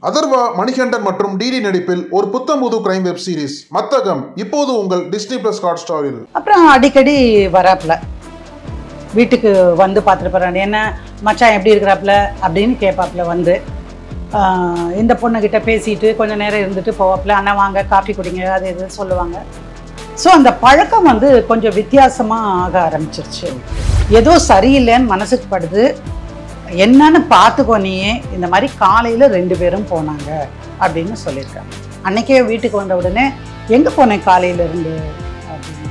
அதர்வா மணிகண்டன் மற்றும் டிடி நடிப்பில் ஒரு புத்தம்புது கிரைம் வெப் சீரிஸ் மத்தகம் இப்போது உங்கள் டிஸ்னி பிளஸ் ஹாட் ஸ்டாரில் அப்புறம் அடிக்கடி வராப்புல வீட்டுக்கு வந்து பார்த்துட்டு போகிறான் என்ன மச்சான் எப்படி இருக்கிறாப்புல அப்படின்னு கேட்பாப்புல வந்து ஆஹ் இந்த பொண்ணுக்கிட்ட பேசிட்டு கொஞ்சம் நேரம் இருந்துட்டு போவாப்புல அண்ணா வாங்க காஃபி குடிங்க அது இது சொல்லுவாங்க ஸோ அந்த பழக்கம் வந்து கொஞ்சம் வித்தியாசமாக ஆக ஆரம்பிச்சிருச்சு ஏதோ சரியில்லைன்னு மனசுக்கு படுது என்னன்னு பார்த்துக்கோ நீயே இந்த மாதிரி காலையில் ரெண்டு பேரும் போனாங்க அப்படின்னு சொல்லியிருக்காங்க அன்னைக்கே வீட்டுக்கு வந்த உடனே எங்கே போனேன் காலையில இருந்து அப்படின்னு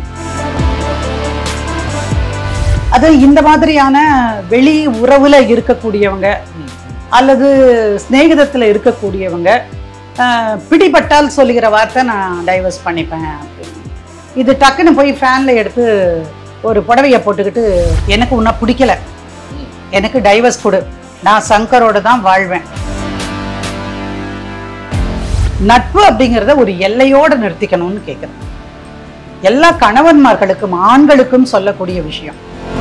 அது இந்த மாதிரியான வெளி உறவுல இருக்கக்கூடியவங்க அல்லது சிநேகிதத்தில் இருக்கக்கூடியவங்க ஆஹ், பிடிபட்டால் சொல்லுகிற வார்த்தை நான் டைவர்ஸ் பண்ணிப்பேன் அப்படின்னு இது டக்குன்னு போய் ஃபேனில் எடுத்து ஒரு புடவையை போட்டுக்கிட்டு எனக்கு உன்னை பிடிக்கல எனக்கு டைவர்ஸ் கொடு நான் சங்கரோட தான் வாழ்வேன் நட்பு அப்படிங்கிறத ஒரு எல்லையோடு நிறுத்திக்கணும்னு கேட்குறேன் எல்லா கணவன்மார்களுக்கும் ஆண்களுக்கும் சொல்லக்கூடிய விஷயம்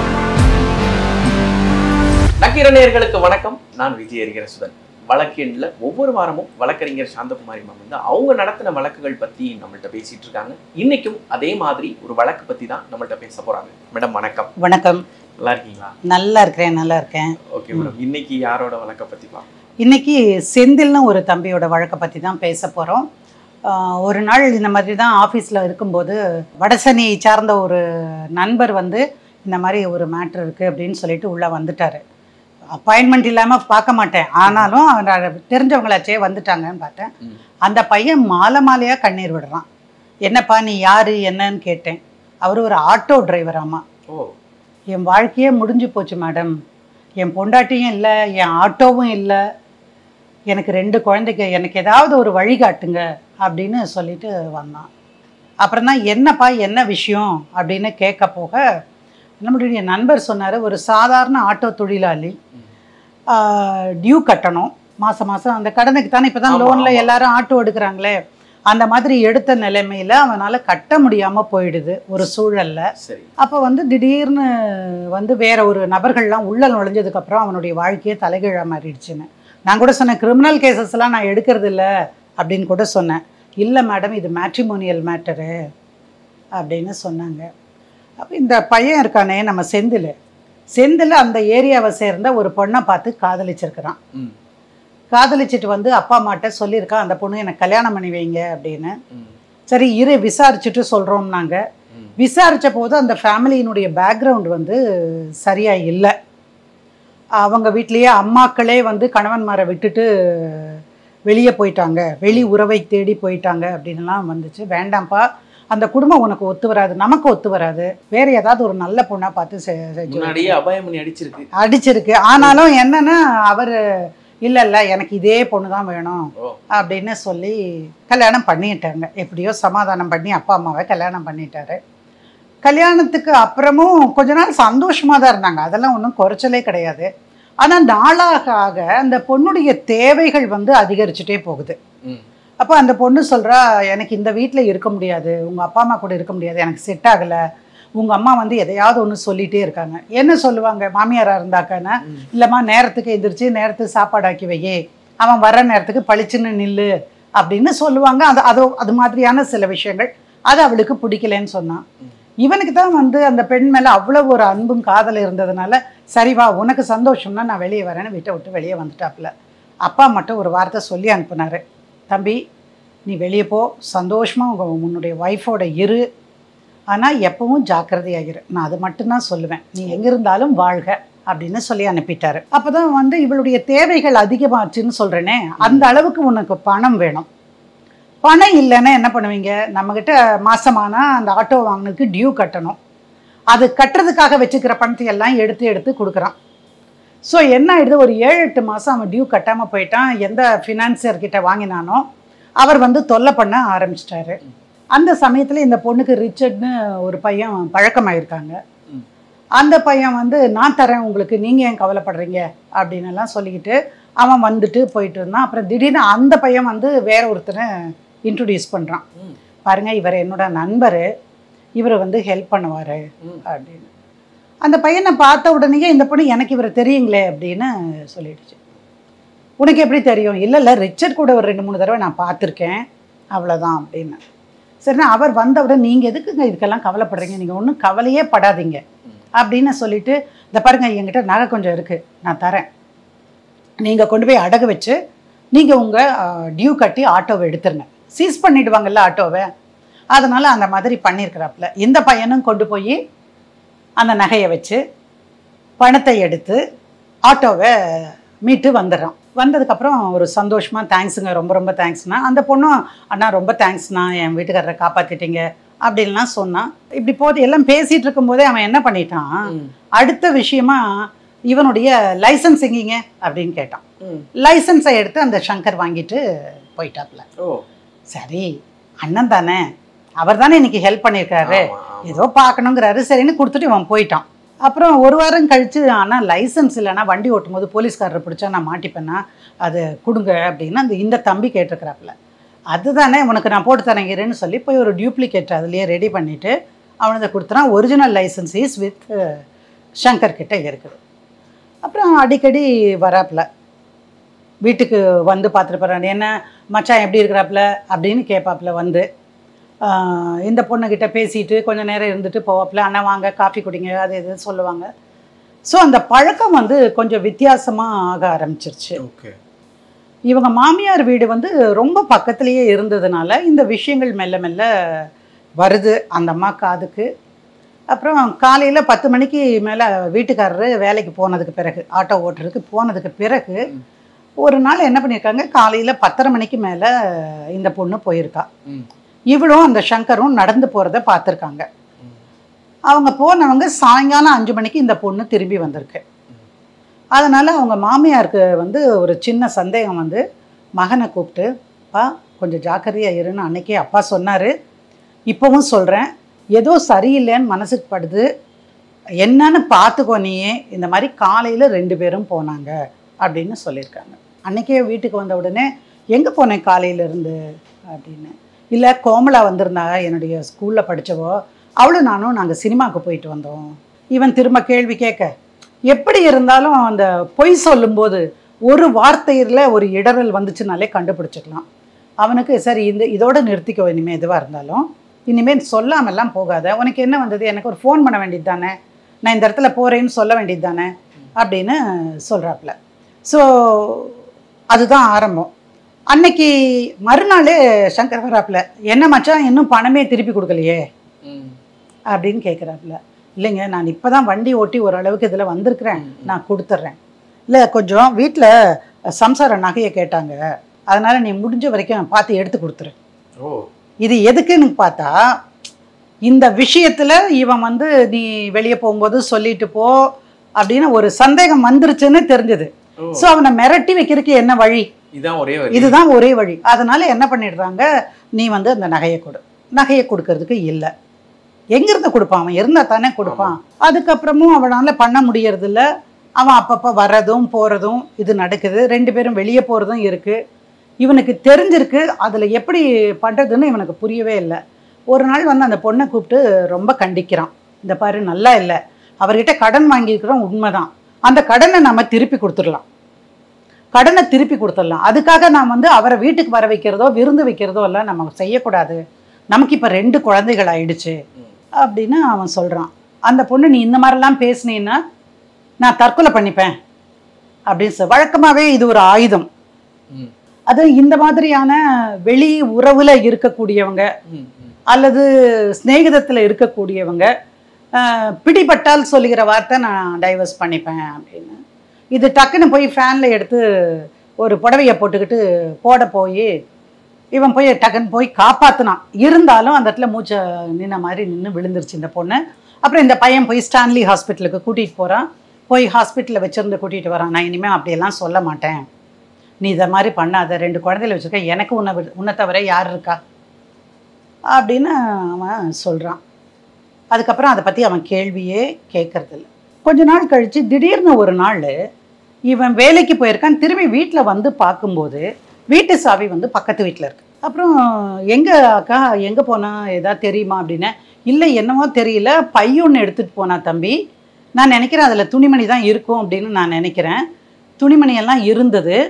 நக்கீரநேயர்களுக்கு வணக்கம் நான் விஜய் அறிஞர் சுதன் வழக்கெண்ணில் ஒவ்வொரு வாரமும் வழக்கறிஞர் சாந்தகுமாரி மேம் வந்து அவங்க நடத்தின வழக்குகள் பத்தி நம்மள்ட்ட பேசிட்டு இருக்காங்க இன்னைக்கும் அதே மாதிரி ஒரு வழக்கு பத்தி தான் நம்மள்ட்ட பேச போறாங்க மேடம் வணக்கம் வணக்கம் நல்லா இருக்கீங்களா நல்லா இருக்கிறேன் நல்லா இருக்கேன் ஓகே மேடம் இன்னைக்கு யாரோட வழக்க பத்தி பார்ப்போம் இன்னைக்கு செந்தில்னு ஒரு தம்பியோட வழக்கை பற்றி தான் பேச போகிறோம் ஒரு நாள் இந்த மாதிரி தான் ஆஃபீஸில் இருக்கும்போது வடசென்னையை சார்ந்த ஒரு நண்பர் வந்து இந்த மாதிரி ஒரு மேட்ரு இருக்குது அப்படின்னு சொல்லிட்டு உள்ளே வந்துட்டார் அப்பாயின்மெண்ட் இல்லாமல் பார்க்க மாட்டேன் ஆனாலும் அவர் தெரிஞ்சவங்களாச்சே வந்துட்டாங்கன்னு பார்த்தேன் ம். அந்த பையன் மாலை மாலையாக கண்ணீர் விடுறான் என்னப்பா நீ யார் என்னன்னு கேட்டேன் அவர் ஒரு ஆட்டோ டிரைவராமா ஓ என் வாழ்க்கையே முடிஞ்சு போச்சு மேடம் என் பொண்டாட்டியும் இல்லை என் ஆட்டோவும் இல்லை எனக்கு ரெண்டு குழந்தைங்க எனக்கு ஏதாவது ஒரு வழி காட்டுங்க அப்படின்னு சொல்லிட்டு வந்தான் அப்புறம் தான் என்னப்பா என்ன விஷயம் அப்படின்னு கேட்க போக நம்மளுடைய நண்பர் சொன்னார் ஒரு சாதாரண ஆட்டோ தொழிலாளி டியூ கட்டணும் மாதம் மாதம் அந்த கடனுக்கு தானே இப்போ தான் ஆமா, லோனில் ஆமா. எல்லாரும் ஆட்டோ எடுக்கிறாங்களே அந்த மாதிரி எடுத்த நிலைமையில் அவனால் கட்ட முடியாமல் போயிடுது ஒரு சூழல்ல சரி அப்போ வந்து திடீர்னு வந்து வேற ஒரு நபர்கள்லாம் உள்ள நுழைஞ்சதுக்கப்புறம் அவனுடைய வாழ்க்கையே தலைகீழாக மாறிடுச்சுன்னு நான் கூட சொன்னேன் கிரிமினல் கேசஸ்லாம் நான் எடுக்கிறது இல்ல அப்படின்னு கூட சொன்னேன் இல்லை மேடம் இது மேட்ரிமோனியல் மேட்டரு அப்படின்னு சொன்னாங்க அப்போ இந்த பையன் இருக்கானே நம்ம செந்தில் செந்தில் அந்த ஏரியாவை சேர்ந்த ஒரு பொண்ணை பார்த்து காதலிச்சிருக்கிறான் ம் காதலிச்சிட்டு வந்து அப்பா அம்மாட்ட சொல்லியிருக்கான் அந்த பொண்ணு எனக்கு கல்யாணம் பண்ணி வைங்க அப்படின்னு ம் சரி இரு விசாரிச்சுட்டு சொல்கிறோம் நாங்கள் ம். விசாரித்த போது அந்த ஃபேமிலியினுடைய பேக்ரவுண்ட் வந்து சரியா இல்லை அவங்க வீட்லேயே அம்மாக்களே வந்து கணவன்மாரை விட்டுட்டு வெளியே போயிட்டாங்க வெளி உறவை தேடி போயிட்டாங்க அப்படின்லாம் வந்துச்சு வேண்டாம்ப்பா அந்த குடும்பம் உனக்கு ஒத்து வராது நமக்கு ஒத்து வராது வேற ஏதாவது ஒரு நல்ல பொண்ணா பார்த்து செ- செஞ்சு வை. முன்னாடியே அபாயம் பண்ணி அடிச்சிருக்கு அடிச்சிருக்கு ஆனாலும் என்னன்னா அவர் இல்லை இல்லை எனக்கு இதே பொண்ணு தான் வேணும் ஓ அப்படின்னு சொல்லி கல்யாணம் பண்ணிட்டாங்க எப்படியோ சமாதானம் பண்ணி அப்பா அம்மாவை கல்யாணம் பண்ணிட்டாரு கல்யாணத்துக்கு அப்புறமும் கொஞ்ச நாள் சந்தோஷமாக தான் இருந்தாங்க அதெல்லாம் ஒன்றும் குறைச்சலே கிடையாது ஆனால் நாளாக ஆக அந்த பொண்ணுடைய தேவைகள் வந்து அதிகரிச்சுட்டே போகுது ம் அப்போ அந்த பொண்ணு சொல்கிறா எனக்கு இந்த வீட்டில் இருக்க முடியாது உங்கள் அப்பா அம்மா கூட இருக்க முடியாது எனக்கு செட் ஆகலை உங்கள் அம்மா வந்து எதையாவது ஒன்று சொல்லிகிட்டே இருக்காங்க என்ன சொல்லுவாங்க மாமியாராக இருந்தாக்கான்னா ம். இல்லைம்மா நேரத்துக்கு எந்திரிச்சு நேரத்துக்கு சாப்பாடு ஆக்கி வையே அவன் வர நேரத்துக்கு பளிச்சுன்னு நில்லு அப்படின்னு சொல்லுவாங்க அது அது அது மாதிரியான சில விஷயங்கள் அது அவளுக்கு பிடிக்கலன்னு சொன்னான் ம். இவனுக்கு தான் வந்து அந்த பெண் மேலே அவ்வளோ ஒரு அன்பும் காதல் இருந்ததுனால சரி வா உனக்கு சந்தோஷம்னா நான் வெளியே வரேன்னு வீட்டை விட்டு வெளியே வந்துட்டாப்புல அப்பா மட்டும் ஒரு வார்த்தை சொல்லி அனுப்புனாரு தம்பி நீ வெளியே போ சந்தோஷமாக உங்கள் உன்னுடைய ஒய்ஃபோட இரு ஆனால் எப்பவும் ஜாக்கிரதையாகிரு நான் அது மட்டும்தான் சொல்லுவேன் நீ எங்கே இருந்தாலும் வாழ்க அப்படின்னு சொல்லி அனுப்பிட்டாரு அப்போ தான் வந்து இவளுடைய தேவைகள் அதிகமாச்சுன்னு சொல்கிறேனே அந்த அளவுக்கு உனக்கு பணம் வேணும் பணம் இல்லைன்னா என்ன பண்ணுவீங்க நம்மக்கிட்ட மாசமானா அந்த ஆட்டோ வாங்கினதுக்கு டியூ கட்டணும் அது கட்டுறதுக்காக வச்சுக்கிற பணத்தை எல்லாம் எடுத்து எடுத்து கொடுக்குறான் ஸோ என்ன ஆயிடுது ஒரு ஏழு எட்டு மாதம் அவன் டியூ கட்டாமல் போயிட்டான் எந்த ஃபினான்சியர் கிட்ட வாங்கினானோ அவர் வந்து தொல்லை பண்ண ஆரம்பிச்சிட்டாரு அந்த சமயத்தில் இந்த பொண்ணுக்கு ரிச்சர்ட்னு ஒரு பையன் பழக்கமாயிருக்காங்க ம். அந்த பையன் வந்து நான் தரேன் உங்களுக்கு நீங்கள் ஏன் கவலைப்படுறீங்க அப்படின்னு எல்லாம் சொல்லிக்கிட்டு அவன் வந்துட்டு போயிட்டு இருந்தான் அப்புறம் திடீர்னு அந்த பையன் வந்து வேற ஒருத்தனை இன்ட்ரடியூஸ் பண்ணுறான் ம் பாருங்க இவர் என்னோட நண்பர் இவர் வந்து ஹெல்ப் பண்ணுவார் ம் அப்படின்னு அந்த பையனை பார்த்த உடனேயே இந்த பொண்ணு எனக்கு இவரை தெரியுங்களே அப்படின்னு சொல்லிடுச்சு உனக்கு எப்படி தெரியும் இல்லை இல்லை ரிச்சர்ட் கூட ஒரு ரெண்டு மூணு தடவை நான் பார்த்துருக்கேன் அவ்வளோதான் அப்படின்னு சரிண்ணா அவர் வந்தவரை நீங்கள் எதுக்குங்க இதுக்கெல்லாம் கவலைப்படுறீங்க நீங்கள் ஒன்றும் கவலையே படாதீங்க அப்படின்னு சொல்லிட்டு இந்த பாருங்க என்கிட்ட நகை கொஞ்சம் இருக்குது நான் தரேன் நீங்கள் கொண்டு போய் அடகு வச்சு நீங்கள் உங்கள் டியூ கட்டி ஆட்டோவை எடுத்துருங்க சீஸ் பண்ணிடுவாங்கல்ல ஆட்டோவை அதனால் அந்த மாதிரி பண்ணியிருக்கிறாப்புல இந்த பையனும் கொண்டு போய் அந்த நகையை வச்சு பணத்தை எடுத்து ஆட்டோவை மீட்டு வந்துடுறான் வந்ததுக்கப்புறம் ஒரு சந்தோஷமாக தேங்க்ஸுங்க ரொம்ப ரொம்ப தேங்க்ஸ்னா அந்த பொண்ணும் அண்ணா ரொம்ப தேங்க்ஸ்ண்ணா என் வீட்டுக்காரரை காப்பாற்றிட்டீங்க அப்படின்லாம் சொன்னான் இப்படி போது எல்லாம் பேசிகிட்டு இருக்கும்போதே அவன் என்ன பண்ணிட்டான் ம். அடுத்த விஷயமா இவனுடைய லைசன்ஸ் எங்கீங்க அப்படின்னு கேட்டான் ம். லைசன்ஸை எடுத்து அந்த சங்கர் வாங்கிட்டு போயிட்டாப்ல ஓ சரி அண்ணன் தானே அவர் தானே இன்னைக்கு ஹெல்ப் பண்ணியிருக்காரு ஆமா, ஆமா. ஏதோ பார்க்கணுங்கிறாரு சரின்னு கொடுத்துட்டு இவன் போயிட்டான் அப்புறம் ஒரு வாரம் கழிச்சு ஆனால் லைசன்ஸ் இல்லைன்னா வண்டி ஓட்டும் போது போலீஸ்காரரை பிடிச்சா நான் மாட்டிப்பேன்னா அது கொடுங்க அப்படின்னு அந்த இந்த தம்பி கேட்டிருக்கிறாப்புல அதுதானே உனக்கு நான் போட்டு தரேன் இருன்னு சொல்லி போய் ஒரு டியூப்ளிகேட் அதுலேயே ரெடி பண்ணிவிட்டு அவனதை கொடுத்துறான் original license is with Shankar கிட்ட இருக்குது அப்புறம் அடிக்கடி வராப்புல வீட்டுக்கு வந்து பார்த்துட்டு போகிறான் என்ன மச்சான் எப்படி இருக்கிறாப்புல அப்படின்னு கேட்பாப்புல வந்து ஆஹ் இந்த பொண்ணுக்கிட்ட பேசிட்டு கொஞ்சம் நேரம் இருந்துட்டு போவாப்புல அண்ணா வாங்க காஃபி குடிங்க அது இதுன்னு சொல்லுவாங்க ஸோ அந்த பழக்கம் வந்து கொஞ்சம் வித்தியாசமாக ஆக ஆரம்பிச்சிருச்சு ஓகே இவங்க மாமியார் வீடு வந்து ரொம்ப பக்கத்துலேயே இருந்ததுனால இந்த விஷயங்கள் மெல்ல மெல்ல வருது அந்த அம்மா காதுக்கு அப்புறம் காலையில் பத்து மணிக்கு மேலே வீட்டுக்காரரு வேலைக்கு போனதுக்கு பிறகு ஆட்டோ ஓட்டுறதுக்கு போனதுக்கு பிறகு ஒரு நாள் என்ன பண்ணியிருக்காங்க காலையில் பத்தரை மணிக்கு மேலே இந்த பொண்ணு போயிருக்கா ம். இவளும் அந்த சங்கரும் நடந்து போகிறத பார்த்துருக்காங்க ம். அவங்க போனவங்க சாயங்காலம் அஞ்சு மணிக்கு இந்த பொண்ணு திரும்பி வந்திருக்கு அதனால் அவங்க மாமியாருக்கு வந்து ஒரு சின்ன சந்தேகம் வந்து மகனை கூப்பிட்டு பா கொஞ்சம் ஜாக்கிரதையாக இருன்னு அன்னைக்கே அப்பா சொன்னார் இப்போவும் சொல்கிறேன் ஏதோ சரியில்லைன்னு மனசுக்கு படுது என்னன்னு பார்த்துக்கோ நீயே இந்த மாதிரி காலையில் ரெண்டு பேரும் போனாங்க அப்படின்னு சொல்லியிருக்காங்க அன்னைக்கே வீட்டுக்கு வந்த உடனே எங்கே போனேன் காலையிலேருந்து அப்படின்னு இல்லை கோமலா வந்திருந்தா என்னுடைய ஸ்கூலில் படித்தவோ அவளும் நானும் நாங்கள் சினிமாவுக்கு போயிட்டு வந்தோம் இவன் திரும்ப கேள்வி கேட்க எப்படி இருந்தாலும் அந்த பொய் சொல்லும்போது ஒரு வார்த்தையில் ஒரு இடரல் வந்துச்சுனாலே கண்டுபிடிச்சிக்கலாம் அவனுக்கு சரி இந்த இதோட நிறுத்திக்கோ இனிமேல் எதுவாக இருந்தாலும் இனிமேல் சொல்லாமல்லாம் போகாத உனக்கு என்ன வந்தது எனக்கு ஒரு ஃபோன் பண்ண வேண்டியது தானே நான் இந்த இடத்துல போகிறேன்னு சொல்ல வேண்டியது தானே அப்படின்னு சொல்கிறாப்புல ஸோ அதுதான் ஆரம்பம் அன்னைக்கு மறுநாள் சங்கர் வராப்புல என்ன மச்சான் இன்னும் பணமே திருப்பி கொடுக்கலையே ம். அப்படின்னு கேட்குறாப்புல இல்லைங்க நான் இப்போ தான் வண்டி ஓட்டி ஓரளவுக்கு இதில் வந்திருக்கிறேன் நான் கொடுத்துட்றேன் இல்லை கொஞ்சம் வீட்டில் சம்சார நகையை கேட்டாங்க அதனால் நீ முடிஞ்ச வரைக்கும் பார்த்து எடுத்து கொடுத்துரு ஓ இது எதுக்குன்னு பார்த்தா இந்த விஷயத்தில் இவன் வந்து நீ வெளியே போகும்போது சொல்லிட்டு போ அப்படின்னு ஒரு சந்தேகம் வந்துருச்சுன்னு தெரிஞ்சது ஓ ஸோ அவனை மிரட்டி வைக்கிறதுக்கு என்ன வழி இதான் ஒரே வழி இதுதான் ஒரே வழி அதனால என்ன பண்ணிடுறாங்க நீ வந்து அந்த நகையை கொடு நகையை கொடுக்கறதுக்கு இல்லை எங்கிருந்து கொடுப்பான் அவன் இருந்தா தானே கொடுப்பான் அதுக்கப்புறமும் அவனால பண்ண முடியறது இல்ல அவன் அப்பப்போ வர்றதும் போறதும் இது நடக்குது ரெண்டு பேரும் வெளியே போறதும் இருக்கு இவனுக்கு தெரிஞ்சிருக்கு அதுல எப்படி பண்றதுன்னு இவனுக்கு புரியவே இல்லை ஒரு நாள் வந்து அந்த பொண்ணை கூப்பிட்டு ரொம்ப கண்டிக்கிறான் இந்த பாரு நல்லா இல்லை அவர்கிட்ட கடன் வாங்கியிருக்கிறோம் உண்மைதான் அந்த கடனை நம்ம திருப்பி கொடுத்துடலாம் கடனை திருப்பி கொடுத்துடலாம் அதுக்காக நாம் வந்து அவரை வீட்டுக்கு வர வைக்கிறதோ விருந்து வைக்கிறதோ எல்லாம் நம்ம செய்யக்கூடாது நமக்கு இப்போ ரெண்டு குழந்தைகள் ஆயிடுச்சு ம். அப்படின்னு அவன் சொல்கிறான் அந்த பொண்ணு நீ இந்த மாதிரிலாம் பேசுனீன்னா நான் தற்கொலை பண்ணிப்பேன் அப்படின்னு சொல் வழக்கமாகவே இது ஒரு ஆயுதம் ம். அது இந்த மாதிரியான வெளி உறவில் இருக்கக்கூடியவங்க ம். ம். அல்லது சிநேகிதத்தில் இருக்கக்கூடியவங்க ஆஹ், பிடிபட்டால் சொல்லுகிற வார்த்தை நான் டைவர்ஸ் பண்ணிப்பேன் அப்படின்னு இது டக்குன்னு போய் ஃபேனில் எடுத்து ஒரு புடவையை போட்டுக்கிட்டு போட போய் இவன் போய் டக்குன்னு போய் காப்பாற்றினான் இருந்தாலும் அந்த இடத்துல மூச்சை நின்ன மாதிரி நின்று விழுந்துருச்சு இந்த பொண்ணு அப்புறம் இந்த பையன் போய் ஸ்டான்லி ஹாஸ்பிட்டலுக்கு கூட்டிகிட்டு போகிறான் போய் ஹாஸ்பிட்டலில் வச்சிருந்து கூட்டிகிட்டு வரான் நான் இனிமேல் அப்படியெல்லாம் சொல்ல மாட்டேன் நீ இதை மாதிரி பண்ணாத ரெண்டு குழந்தைகளை வச்சுருக்க எனக்கு உன்னை விட- உன்னை தவிர யார் இருக்கா அப்படின்னு அவன் சொல்கிறான் அதுக்கப்புறம் அதை பற்றி அவன் கேள்வியே கேட்கறதில்ல கொஞ்ச நாள் கழித்து திடீர்னு ஒரு நாள் இவன் வேலைக்கு போயிருக்கான் திரும்பி வீட்டில் வந்து பார்க்கும்போது வீட்டு சாவி வந்து பக்கத்து வீட்டில் இருக்கு அப்புறம் எங்கே அக்கா எங்கே போனா ஏதாவது தெரியுமா அப்படின்னு இல்லை என்னமோ தெரியல பையொன்று எடுத்துகிட்டு போனா தம்பி நான் நினைக்கிறேன் அதில் துணிமணி தான் இருக்கும் அப்படின்னு நான் நினைக்கிறேன் துணிமணி எல்லாம் இருந்தது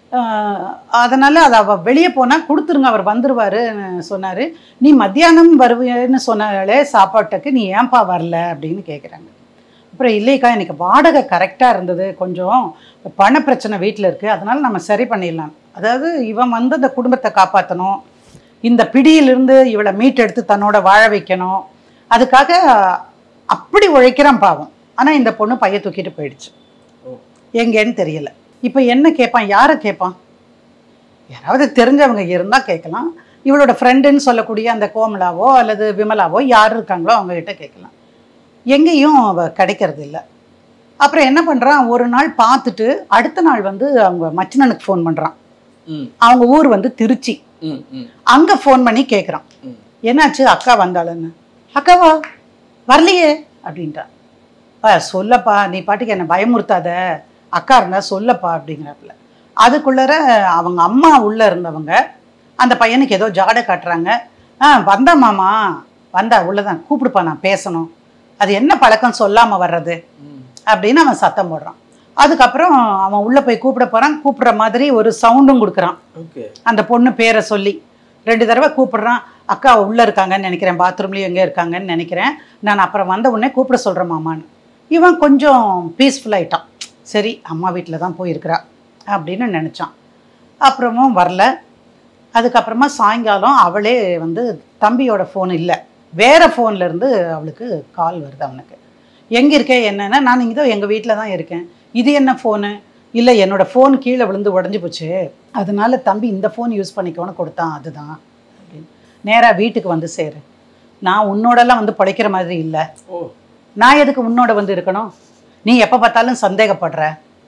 அதனால் அது அவள் வெளியே போனால் கொடுத்துருங்க அவர் வந்துருவாருன்னு சொன்னார் நீ மத்தியானம் வருவேன்னு சொன்னாலே சாப்பாட்டுக்கு நீ ஏன்பா வரல அப்படின்னு கேட்குறாங்க அப்புறம் இல்லைக்கா எனக்கு வாடகை கரெக்டாக இருந்தது கொஞ்சம் பண பிரச்சனை வீட்டில் இருக்குது அதனால் நம்ம சரி பண்ணிடலாம் அதாவது இவன் வந்து அந்த குடும்பத்தை காப்பாற்றணும் இந்த பிடியிலிருந்து இவளை மீட்டெடுத்து தன்னோட வாழ வைக்கணும் அதுக்காக அப்படி உழைக்கிறான் பாவம் ஆனால் இந்த பொண்ணு பைய தூக்கிட்டு போயிடுச்சு ஓ. எங்கேன்னு தெரியல இப்போ என்ன கேட்பான் யாரை கேட்பான் யாராவது தெரிஞ்சவங்க இருந்தால் கேட்கலாம் இவளோட ஃப்ரெண்டுன்னு சொல்லக்கூடிய அந்த கோமலாவோ அல்லது விமலாவோ யார் இருக்காங்களோ அவங்ககிட்ட கேட்கலாம் எங்கேயும் அவ கிடைக்கிறது இல்லை அப்புறம் என்ன பண்ணுறான் ஒரு நாள் பார்த்துட்டு அடுத்த நாள் வந்து அவங்க மச்சினனுக்கு ஃபோன் பண்ணுறான் ம் அவங்க ஊர் வந்து திருச்சி ம் ம் அங்கே ஃபோன் பண்ணி கேட்குறான் ம். என்னாச்சு அக்கா வந்தாளுன்னு அக்காவா வரலையே அப்படின்ட்டான் ஆ சொல்லப்பா நீ பாட்டுக்கு என்னை பயமுறுத்தாத அக்கா இருந்தா சொல்லப்பா அப்படிங்கிறாப்புல அதுக்குள்ளர அவங்க அம்மா உள்ளே இருந்தவங்க அந்த பையனுக்கு ஏதோ ஜாடை காட்டுறாங்க ஆ வந்தா மாமா வந்தா உள்ளதான் கூப்பிடுப்பா நான் பேசணும் அது என்ன பழக்கம் சொல்லாமல் வர்றது ம் அப்படின்னு அவன் சத்தம் போடுறான் அதுக்கப்புறம் அவன் உள்ளே போய் கூப்பிட போகிறான் கூப்பிடுற மாதிரி ஒரு சவுண்டும் கொடுக்குறான் ஓகே அந்த பொண்ணு பேரை சொல்லி ரெண்டு தடவை கூப்பிடுறான் அக்கா உள்ளே இருக்காங்கன்னு நினைக்கிறேன் பாத்ரூம்லேயும் எங்கே இருக்காங்கன்னு நினைக்கிறேன் நான் அப்புறம் வந்த உடனே கூப்பிட சொல்கிறேன் மாமான்னு இவன் கொஞ்சம் பீஸ்ஃபுல் ஆயிட்டான் சரி அம்மா வீட்டில் தான் போயிருக்கிறா அப்படின்னு நினச்சான் அப்புறமும் வரல அதுக்கப்புறமா சாயங்காலம் அவளே வந்து தம்பியோட ஃபோன் இல்லை வேறு இருந்து அவளுக்கு கால் வருது அவனுக்கு எங்கே இருக்கே என்னன்னா நான் இங்கே தான் எங்கள் வீட்டில் தான் இருக்கேன் இது என்ன ஃபோனு இல்லை என்னோட ஃபோன் கீழே விழுந்து உடஞ்சி போச்சு அதனால தம்பி இந்த ஃபோன் யூஸ் பண்ணிக்கோன்னு கொடுத்தான் அதுதான் அப்படின்னு நேராக வீட்டுக்கு வந்து சேரு நான் உன்னோடலாம் வந்து பழைக்கிற மாதிரி இல்லை ஓ நான் எதுக்கு உன்னோட வந்து இருக்கணும் நீ எப்போ பார்த்தாலும் சந்தேகப்படுற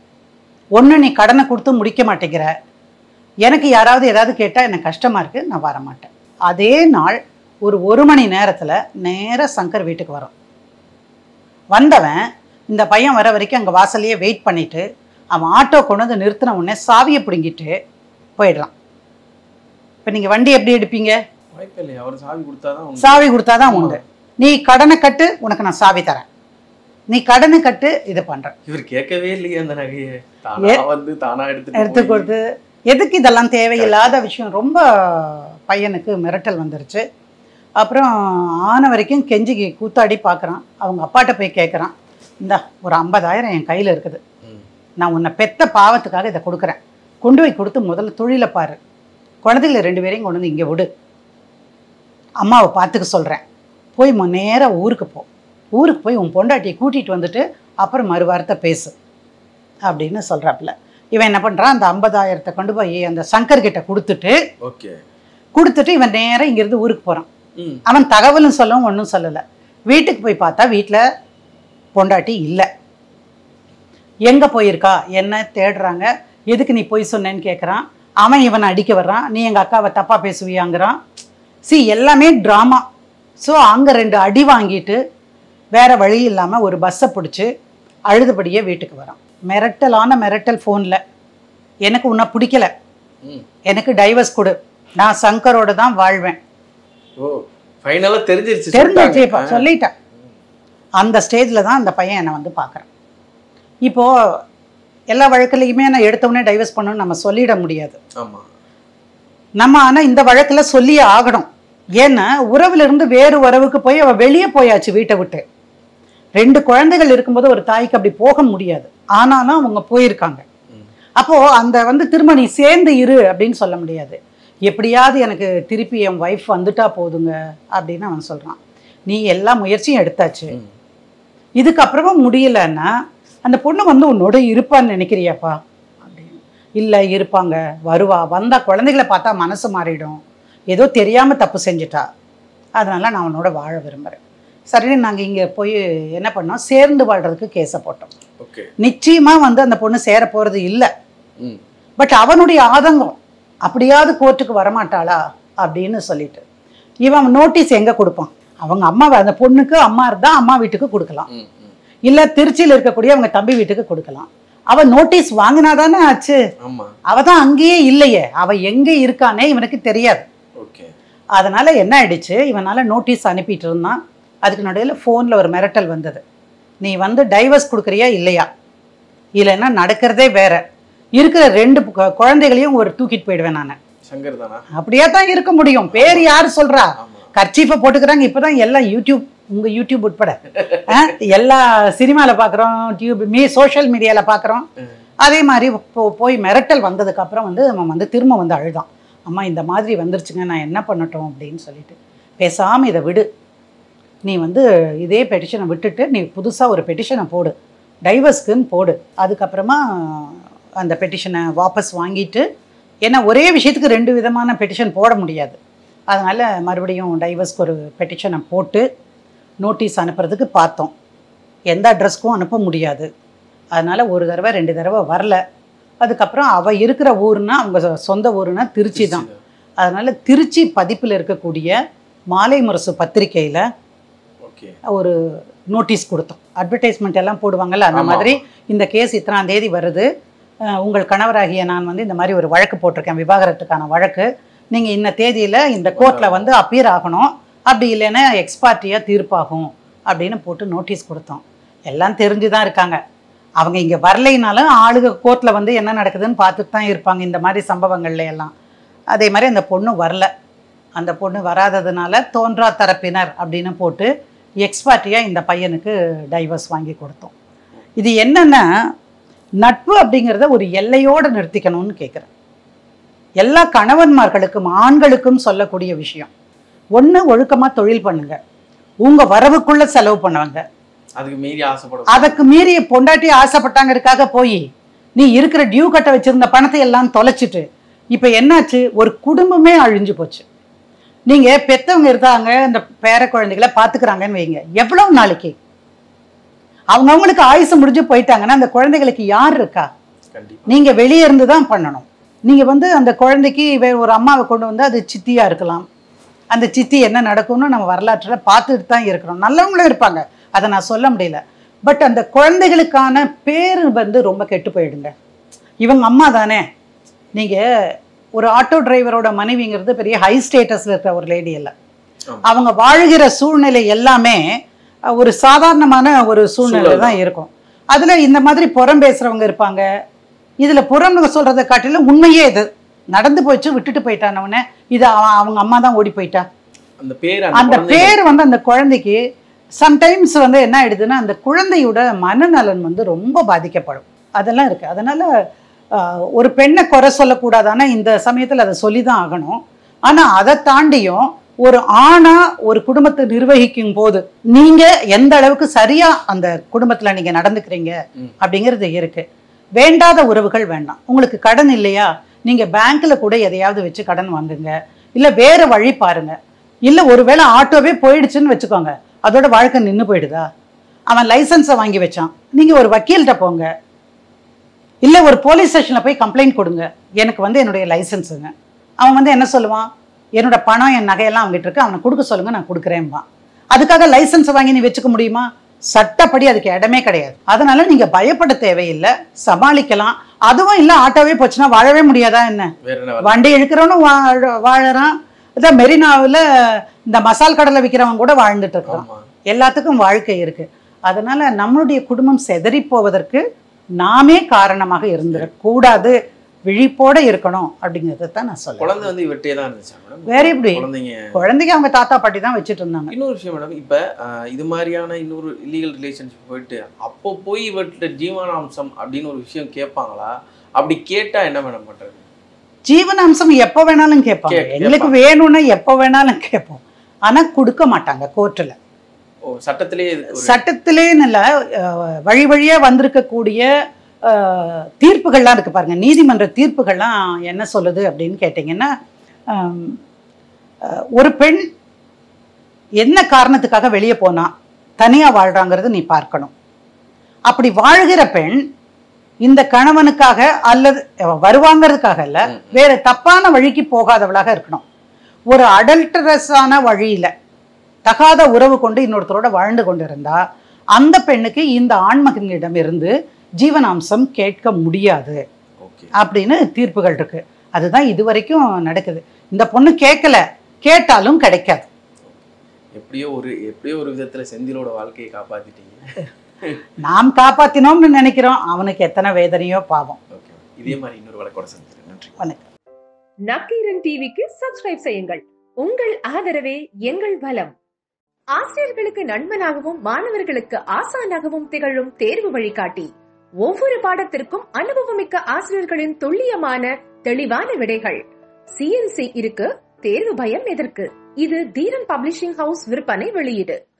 ஒன்று நீ கடனை கொடுத்து முடிக்க மாட்டேங்கிற எனக்கு யாராவது ஏதாவது கேட்டால் எனக்கு கஷ்டமாக இருக்குது நான் வர மாட்டேன் அதே நாள் ஒரு ஒரு மணி நேரத்தில் நேராக சங்கர் வீட்டுக்கு வரோம் வந்தவன் இந்த பையன் வர வரைக்கும் அங்கே வாசல்லையே வெயிட் பண்ணிட்டு அவன் ஆட்டோ கொண்டு வந்து நிறுத்தின உடனே சாவியை பிடுங்கிட்டு போயிடுறான் இப்போ நீங்கள் வண்டி எப்படி எடுப்பீங்க வாய்ப்பே இல்லையா அவர் சாவி கொடுத்தாதான் உண்டு. சாவி கொடுத்தாதான் உண்டு நீ கடனை கட்டு உனக்கு நான் சாவி தரேன் நீ கடனை கட்டு இது பண்றேன் இவர் கேட்கவே இல்லையே அந்த நகையை தானா வந்து தானா எடுத்துட்டு எடுத்து போய். கொடுத்து எதுக்கு இதெல்லாம் தேவையில்லாத விஷயம் ரொம்ப பையனுக்கு மிரட்டல் வந்துருச்சு அப்புறம் ஆன வரைக்கும் கெஞ்சி கூத்தாடி பார்க்குறான் அவங்க அப்பாட்ட போய் கேட்குறான் இந்தா ஒரு ஐம்பதாயிரம் என் கையில் இருக்குது ம். நான் உன்னை பெத்த பாவத்துக்காக இதை கொடுக்குறேன் கொண்டு போய் கொடுத்து முதல்ல தொழிலை பாரு குழந்தைகளை ரெண்டு பேரையும் கொண்டு வந்து இங்கே விடு அம்மாவை பார்த்துக்க சொல்கிறேன் போய் மொ நேராக ஊருக்கு போ ஊருக்கு போய் உன் பொண்டாட்டியை கூட்டிகிட்டு வந்துட்டு அப்புறம் மறுவாரத்தை பேசு அப்படின்னு சொல்கிறாப்புல இவன் என்ன பண்ணுறான் அந்த ஐம்பதாயிரத்தை கொண்டு போய் அந்த சங்கர் கிட்ட கொடுத்துட்டு ஓகே கொடுத்துட்டு இவன் நேராக இங்கேருந்து ஊருக்கு போகிறான் ம் அவன் தகவலும் சொல்லவும் ஒன்றும் சொல்லலை வீட்டுக்கு போய் பார்த்தா வீட்டில் பொண்டாட்டி இல்லை எங்கே போயிருக்கா என்ன தேடுறாங்க எதுக்கு நீ போய் சொன்னேன்னு கேட்குறான் அவன் இவனை அடிக்க வர்றான் நீ எங்கள் அக்காவை தப்பாக பேசுவியாங்கிறான் சி எல்லாமே ட்ராமா ஸோ அங்கே ரெண்டு அடி வாங்கிட்டு வேற வழி இல்லாமல் ஒரு பஸ்ஸை பிடிச்சி அழுதுபடியே வீட்டுக்கு வரான் மிரட்டலான மிரட்டல் ஃபோனில் எனக்கு உன்னை பிடிக்கல ம் எனக்கு டைவர்ஸ் கொடு நான் சங்கரோட தான் வாழ்வேன் ஓ ஃபைனலா தெரிஞ்சிருச்சு தெரிஞ்சிச்சு சொல்லிட்டாங்க. இப்போ சொல்லிட்டேன் அந்த ஸ்டேஜில் தான் அந்த பையன் என்னை வந்து பார்க்குறான் இப்போது எல்லா வழக்குலையுமே நான் எடுத்தவொடனே டைவர்ஸ் பண்ணணும்னு நம்ம சொல்லிட முடியாது ஆமா நம்ம ஆனால் இந்த வழக்கில் சொல்லியே ஆகணும் ஏன்னா உறவுல இருந்து வேறு உறவுக்கு போய் அவள் வெளியே போயாச்சு வீட்டை விட்டு ரெண்டு குழந்தைகள் இருக்கும்போது ஒரு தாய்க்கு அப்படி போக முடியாது ஆனாலும் அவங்க போயிருக்காங்க ம். அப்போ அந்த வந்து திரும்ப நீ சேர்ந்து இரு அப்படின்னு சொல்ல முடியாது எப்படியாவது எனக்கு திருப்பி என் ஒய்ஃப் வந்துட்டா போதுங்க அப்படின்னு அவன் சொல்றான் நீ எல்லா முயற்சியும் எடுத்தாச்சு ம். இதுக்கப்புறமும் முடியலன்னா அந்த பொண்ணு வந்து உன்னோட இருப்பான்னு நினைக்கிறியாப்பா அப்படின்னு இல்லை இருப்பாங்க வருவா வந்தா குழந்தைகளை பார்த்தா மனசு மாறிடும் ஏதோ தெரியாம தப்பு செஞ்சுட்டா அதனால நான் உன்னோட வாழ விரும்புகிறேன் சரி நாங்கள் இங்கே போய் என்ன பண்ணோம் சேர்ந்து வாழ்றதுக்கு கேஸை போட்டோம் ஓகே நிச்சயமா வந்து அந்த பொண்ணு சேர போறது இல்லை ம் பட் அவனுடைய ஆதங்கம் அப்படியாவது கோர்ட்டுக்கு வரமாட்டாளா அப்படின்னு சொல்லிட்டு இவன் நோட்டீஸ் எங்க கொடுப்பான் அவங்க அம்மா அந்த பொண்ணுக்கு அம்மா இருந்தா அம்மா வீட்டுக்கு கொடுக்கலாம் ம் ம் இல்ல திருச்சியில் இருக்கக்கூடிய அவங்க தம்பி வீட்டுக்கு கொடுக்கலாம் அவ நோட்டீஸ் வாங்கினாதானே ஆச்சு ஆமா அவ தான் அங்கேயே இல்லையே அவ எங்க இருக்கானே இவனுக்கு தெரியாது ஓகே அதனால என்ன ஆயிடுச்சு இவனால நோட்டீஸ் அனுப்பிட்டு இருந்தான் அதுக்கு நடுவில் ஃபோனில் ஒரு மிரட்டல் வந்தது நீ வந்து டைவர்ஸ் கொடுக்குறியா இல்லையா இல்லைன்னா நடக்கிறதே வேற இருக்கிற ரெண்டு கு- குழந்தைகளையும் ஒரு தூக்கிட்டு போயிடுவேன் நான் சங்கர் தானா அப்படியே தான் இருக்க முடியும் பேர் யாரு சொல்றா ஆமா கர்ச்சீஃபை போட்டுக்கிறாங்க இப்பதான் எல்லாம் யூடியூப் உங்க யூடியூப் உட்பட அஹ், எல்லா சினிமால பாக்குறோம் டியூப் மீ சோஷியல் மீடியால பாக்குறோம் அதே மாதிரி போ- போய் மிரட்டல் வந்ததுக்கு அப்புறம் வந்து அவன் வந்து திரும்ப வந்து அழுதான் அம்மா இந்த மாதிரி வந்துருச்சுங்க நான் என்ன பண்ணட்டும் அப்படின்னு சொல்லிட்டு பேசாம இதை விடு நீ வந்து இதே பெட்டிஷனை விட்டுட்டு நீ புதுசா ஒரு பெட்டிஷனை போடு டைவர்ஸ்க்குன்னு போடு அதுக்கப்புறமா அந்த பெட்டிஷனை வாபஸ் வாங்கிட்டு ஏன்னா ஒரே விஷயத்துக்கு ரெண்டு விதமான பெட்டிஷன் போட முடியாது அதனால் மறுபடியும் டைவர்ஸ்க்கு ஒரு பெட்டிஷனை போட்டு நோட்டீஸ் அனுப்புறதுக்கு பார்த்தோம் எந்த அட்ரஸ்க்கும் அனுப்ப முடியாது அதனால் ஒரு தடவை ரெண்டு தடவை வரல அதுக்கப்புறம் அவள் இருக்கிற ஊர்னா அவங்க சொ- சொந்த ஊர்னா திருச்சி தான் அதனால் திருச்சி பதிப்பில் இருக்கக்கூடிய மாலை முரசு பத்திரிக்கையில் ஓகே ஒரு நோட்டீஸ் கொடுத்தோம் அட்வர்டைஸ்மெண்ட் எல்லாம் போடுவாங்கல்ல அந்த ஆமா. மாதிரி இந்த கேஸ் இத்தனாம் தேதி வருது அஹ், உங்கள் கணவராகிய நான் வந்து இந்த மாதிரி ஒரு வழக்கு போட்டிருக்கேன் விவாகரத்துக்கான வழக்கு நீங்கள் இந்த தேதியில் இந்த கோர்ட்டில் வந்து அப்பியர் ஆகணும் அப்படி இல்லைன்னா எக்ஸ்பார்ட்டியாக தீர்ப்பாகும் அப்படின்னு போட்டு நோட்டீஸ் கொடுத்தோம் எல்லாம் தெரிஞ்சு தான் இருக்காங்க அவங்க இங்கே வரலைனாலும் ஆளுக கோர்ட்டில் வந்து என்ன நடக்குதுன்னு பார்த்துட்டு தான் இருப்பாங்க இந்த மாதிரி சம்பவங்கள்ல எல்லாம் அதே மாதிரி அந்த பொண்ணு வரல அந்த பொண்ணு வராததுனால தோன்றா தரப்பினர் அப்படின்னு போட்டு எக்ஸ்பார்ட்டியாக இந்த பையனுக்கு டைவர்ஸ் வாங்கி கொடுத்தோம் இது என்னன்னா நட்பு அப்படிங்கிறத ஒரு எல்லையோடு நிறுத்திக்கணும்னு கேட்குறேன் எல்லா கணவன்மார்களுக்கும் ஆண்களுக்கும் சொல்லக்கூடிய விஷயம் ஒன்று ஒழுக்கமாக தொழில் பண்ணுங்க உங்கள் வரவுக்குள்ள செலவு பண்ணுவாங்க அதுக்கு மீறி ஆசைப்பட அதுக்கு மீறி பொண்டாட்டி ஆசைப்பட்டாங்கிறதுக்காக போய் நீ இருக்கிற டியூ கட்ட வச்சிருந்த பணத்தை எல்லாம் தொலைச்சிட்டு இப்போ என்னாச்சு ஒரு குடும்பமே அழிஞ்சு போச்சு நீங்க பெத்தவங்க இருக்காங்க இந்த பேர குழந்தைகளை பாத்துக்கிறாங்கன்னு வைங்க எவ்வளவு நாளைக்கு அவங்க அவங்களுக்கு ஆயுசு முடிஞ்சு போயிட்டாங்கன்னா அந்த குழந்தைகளுக்கு யார் இருக்கா கண்டிப்பா நீங்க வெளியே இருந்து தான் பண்ணணும் நீங்க வந்து அந்த குழந்தைக்கு வே- ஒரு அம்மாவை கொண்டு வந்து அது சித்தியா இருக்கலாம் அந்த சித்தி என்ன நடக்கும்னு நம்ம வரலாற்றுல பார்த்துட்டு தான் இருக்கிறோம் நல்லவங்களும் இருப்பாங்க அதை நான் சொல்ல முடியல பட் அந்த குழந்தைகளுக்கான பேர் வந்து ரொம்ப கெட்டு போயிடுங்க இவங்க அம்மா தானே நீங்க ஒரு ஆட்டோ டிரைவரோட மனைவிங்கிறது பெரிய ஹை ஸ்டேட்டஸ்ல இருக்கிற ஒரு லேடி இல்லை ஆமா. அவங்க வாழ்கிற சூழ்நிலை எல்லாமே அஹ், ஒரு சாதாரணமான ஒரு சூழ்நிலை சூழல் தான் இருக்கும் அதுல இந்த மாதிரி புறம் பேசுறவங்க இருப்பாங்க இதுல புறம்னு சொல்றதை காட்டிலும் உண்மையே இது நடந்து போச்சு விட்டுட்டு போயிட்டானவனே இது அவன் அவங்க அம்மா தான் ஓடி போயிட்டா அந்த பேர் அந்த குழந்தைங்க- பேர் வந்து அந்த குழந்தைக்கு சம்டைம்ஸ் வந்து என்ன ஆயிடுதுன்னா அந்த குழந்தையோட மனநலன் வந்து ரொம்ப பாதிக்கப்படும் அதெல்லாம் இருக்கு அதனால ஆஹ், ஒரு பெண்ணை குறை சொல்லக்கூடாது ஆனா இந்த சமயத்துல அதை சொல்லி தான் ஆகணும் ஆனா அதை தாண்டியும் ஒரு ஆணா ஒரு குடும்பத்தை நிர்வகிக்கும் போது நீங்க எந்த அளவுக்கு சரியா அந்த குடும்பத்துல நீங்க நடந்துக்கிறீங்க ம். அப்படிங்கிறது இருக்கு வேண்டாத உறவுகள் வேண்டாம் உங்களுக்கு கடன் இல்லையா நீங்க பேங்க்ல கூட எதையாவது வச்சு கடன் வாங்குங்க இல்ல வேற வழி பாருங்க இல்ல ஒருவேளை ஆட்டோவே போயிடுச்சுன்னு வச்சுக்கோங்க அதோட வாழ்க்கை நின்னு போயிடுதா அவன் லைசன்ஸை வாங்கி வச்சான் நீங்க ஒரு வக்கீல்கிட்ட போங்க இல்ல ஒரு போலீஸ் ஸ்டேஷன்ல போய் கம்ப்ளைண்ட் கொடுங்க எனக்கு வந்து என்னுடைய லைசன்ஸுங்க அவன் வந்து என்ன சொல்லுவான் என்னோட பணம் என் நகையெல்லாம் அவங்ககிட்ட இருக்கு அவனை கொடுக்க சொல்லுங்க நான் கொடுக்குறேன்பா அதுக்காக லைசன்ஸ் வாங்கி நீ வச்சுக்க முடியுமா சட்டப்படி அதுக்கு இடமே கிடையாது அதனால நீங்க பயப்பட தேவையில்லை சமாளிக்கலாம் அதுவும் இல்ல ஆட்டோவே போச்சுன்னா வாழவே முடியாதா என்ன வேற என்ன வேலை? வண்டி இழுக்கிறவனும் வாழ வாழறான் இதான் மெரினாவில் இந்த மசால் கடலை விற்கிறவன் கூட வாழ்ந்துட்டு இருக்கான் ஆமா எல்லாத்துக்கும் வாழ்க்கை இருக்கு அதனால நம்மளுடைய குடும்பம் செதறி போவதற்கு நாமே காரணமாக இருந்துடக்கூடாது விழிப்போட இருக்கணும் அப்படிங்கறத தான் நான் சொல்லுவேன் குழந்தை வந்து இவர்கிட்டே தான் இருந்துச்சா மேடம் வேற எப்படி குழந்தைங்க குழந்தைங்க அவங்க தாத்தா பாட்டி தான் வச்சுட்டு இருந்தாங்க இன்னொரு விஷயம் மேடம் இப்ப ஆஹ், இது மாதிரியான இன்னொரு இல்லீகல் ரிலேஷன்ஷிப் போயிட்டு அப்போ போய் இவர்கிட்ட ஜீவனாம்சம் அப்படின்னு ஒரு விஷயம் கேட்பாங்களா அப்படி கேட்டா என்ன மேடம் பண்றது ஜீவனாம்சம் எப்போ வேணாலும் கேட்பாங்க கே- எங்களுக்கு கேட்பாங்க. வேணும்னா எப்போ வேணாலும் கேட்போம் ஆனா கொடுக்க மாட்டாங்க கோர்ட்டில் ஓ சட்டத்திலே இது ஒரு- சட்டத்திலேன்னு இல்லை அஹ், வழி வழியா வந்திருக்கக்கூடிய அஹ், தீர்ப்புகள்லாம் இருக்கு பாருங்க நீதிமன்ற தீர்ப்புகள்லாம் என்ன சொல்லுது அப்படின்னு கேட்டிங்கன்னா ஆம், அஹ், ஒரு பெண் என்ன காரணத்துக்காக வெளியே போனா தனியா வாழ்றாங்கிறது நீ பார்க்கணும் அப்படி வாழ்கிற பெண் இந்த கணவனுக்காக அல்லது அவ வருவாங்கிறதுக்காக இல்ல ம், ம். வேற தப்பான வழிக்கு போகாதவளாக இருக்கணும் ஒரு அடல்டரஸான வழியில தகாத உறவு கொண்டு இன்னொருத்தரோட வாழ்ந்து கொண்டிருந்தா அந்த பெண்ணுக்கு இந்த ஆண்மகனிடம் இருந்து ஜீவனாம்சம் கேட்க முடியாது ஓகே அப்படின்னு தீர்ப்புகள் இருக்கு அதுதான் இது வரைக்கும் நடக்குது இந்த பொண்ணு கேட்கல கேட்டாலும் கிடைக்காது எப்படியோ ஒரு எப்படியோ ஒரு விதத்துல செந்திலோட வாழ்க்கையை காப்பாத்திட்டீங்க நாம் காப்பாத்தினோம்னு நினைக்கிறோம் அவனுக்கு எத்தனை வேதனையோ பாவம் ஓகே இதே மாதிரி இன்னொரு வழக்கோட சந்திக்கிறேன் நன்றி வணக்கம் நக்கீரன் டிவிக்கு சப்ஸ்கிரைப் செய்யுங்கள் உங்கள் ஆதரவே எங்கள் பலம் ஆசிரியர்களுக்கு நண்பனாகவும் மாணவர்களுக்கு ஆசானாகவும் திகழும் தேர்வு வழிகாட்டி ஒவ்வொரு பாடத்திற்கும் அனுபவமிக்க ஆசிரியர்களின் துல்லியமான தெளிவான விடைகள் சிஎன்சி இருக்கு தேர்வு பயம் எதற்கு இது தீரன் பப்ளிஷிங் ஹவுஸ் விற்பனை வெளியீடு